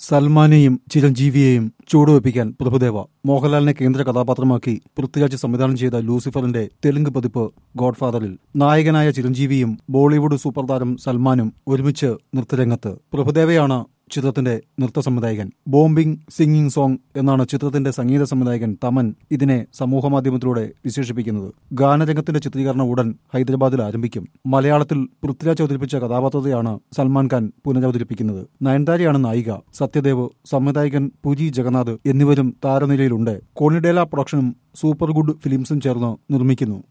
സൽമാനെയും ചിരഞ്ജീവിയെയും ചുവടുവെപ്പിക്കാൻ പ്രഭുദേവ മോഹൻലാലിനെ കേന്ദ്ര കഥാപാത്രമാക്കി പൃഥ്വിരാജ് സംവിധാനം ചെയ്ത ലൂസിഫറിന്റെ തെലുങ്ക് പതിപ്പ് ഗോഡ്ഫാദറിൽ നായകനായ ചിരഞ്ജീവിയും ബോളിവുഡ് സൂപ്പർ താരം സൽമാനും ഒരുമിച്ച് നൃത്തരംഗത്ത് പ്രഭുദേവയാണ് ചിത്രത്തിന്റെ നൃത്ത സംവിധായകൻ ബോംബിംഗ് സിംഗിങ് സോങ് എന്നാണ് ചിത്രത്തിന്റെ സംഗീത സംവിധായകൻ തമൻ ഇതിനെ സമൂഹമാധ്യമത്തിലൂടെ വിശേഷിപ്പിക്കുന്നത് ഗാനരംഗത്തിന്റെ ചിത്രീകരണം ഉടൻ ഹൈദരാബാദിൽ ആരംഭിക്കും മലയാളത്തിൽ പൃഥ്വിരാജ് അവതരിപ്പിച്ച കഥാപാത്രത്തെയാണ് സൽമാൻ ഖാൻ പുനരവതരിപ്പിക്കുന്നത് നയൻതാരയാണ് നായിക സത്യദേവ് സംവിധായകൻ പുരി ജഗന്നാഥ് എന്നിവരും താരനിരയിലുണ്ട് കോണിഡേല പ്രൊഡക്ഷനും സൂപ്പർ ഗുഡ് ഫിലിംസും ചേർന്ന് നിർമ്മിക്കുന്നു